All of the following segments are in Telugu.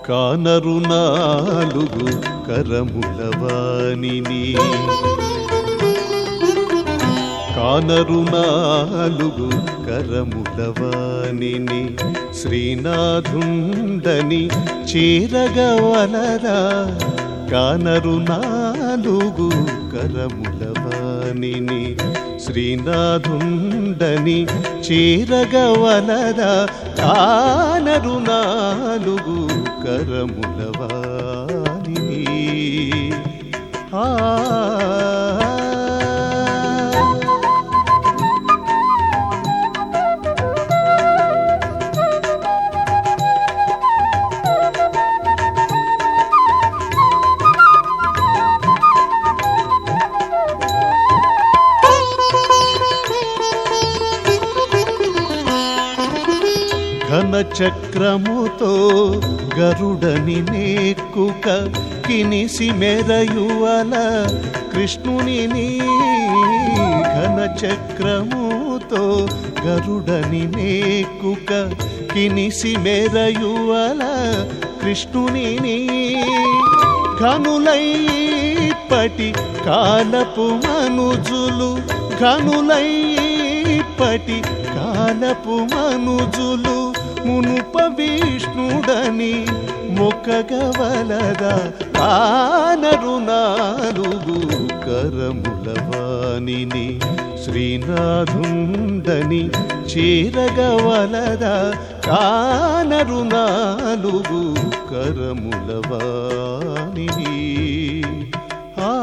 కానరు నాలుగు కరముల వాణిని కానరు నాలుగు కరముల వాణిని శ్రీనాథుండని చేరగవలరా కానరు నాలుగు కరముల వాణిని శ్రీనాథుండని చేరగవలరా కానరు నాలుగు కరముల వాణిని ఆ ఘన చక్రముతో గరుడని నేక్కుక కినిసి మెరయువల కృష్ణుని ఘన చక్రముతో గరుడని నేక్కుక కినిసి మెరయువల కృష్ణుని ఘనులైపటి కాలపు మనుజులు ఘనులైపటి కాలపు మనుజులు మునుప విష్ణుడని మొక్కగవలదా ఆనరు నాలుగు కరముల వాణిని శ్రీనాథుండని చేరగవలదా కానరు నాలుగు కరముల వాణిని ఆ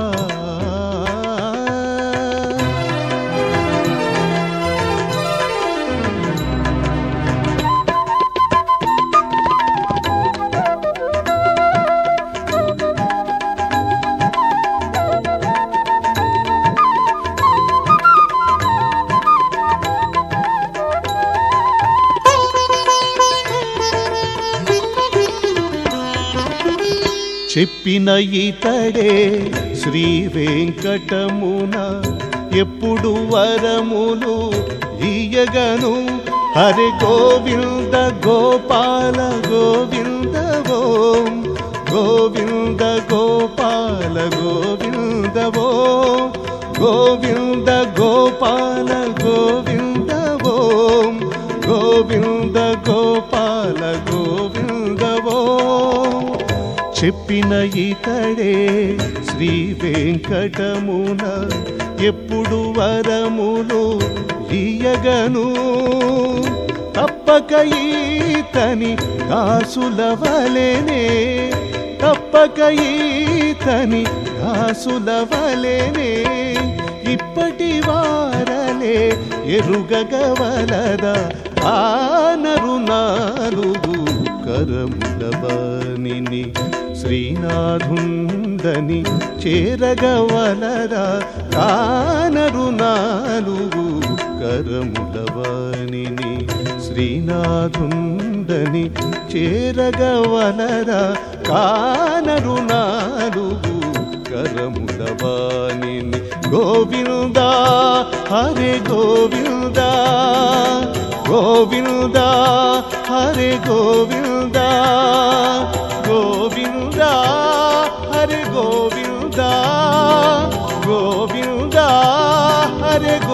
చెప్పిన ఇతడే శ్రీ వెంకటమున ఎప్పుడు వరములు ఇయగను హరి గోవింద గోపాల గోవింద ఓం గోవింద గోపాల గోవింద ఓం గోవింద గోపాల గోవింద ఓం గోవింద గోపాల గోవింద ఓం చెప్పిన ఇతడే శ్రీ వెంకటమున ఎప్పుడు వరములు ఇయగను తప్పక ఈతని కాసుల వలెనే తప్పక ఈతని కాసుల వలెనే ఇప్పటి వారలే ఎరుగగవలదా ఆనరు నాలుగు కరముల బాణిని శ్రీనాథుండని చేరగవలరా కానరు నాలుగు కరముల వాణిని శ్రీనాథుండని చేరగవలరా కానరు నాలుగు కరముల వాణిని గోవిందా హరే గోవిందా గోవిందా హరే గోవిందా గోవిందా హరే గోవిందా గోవిందా హరే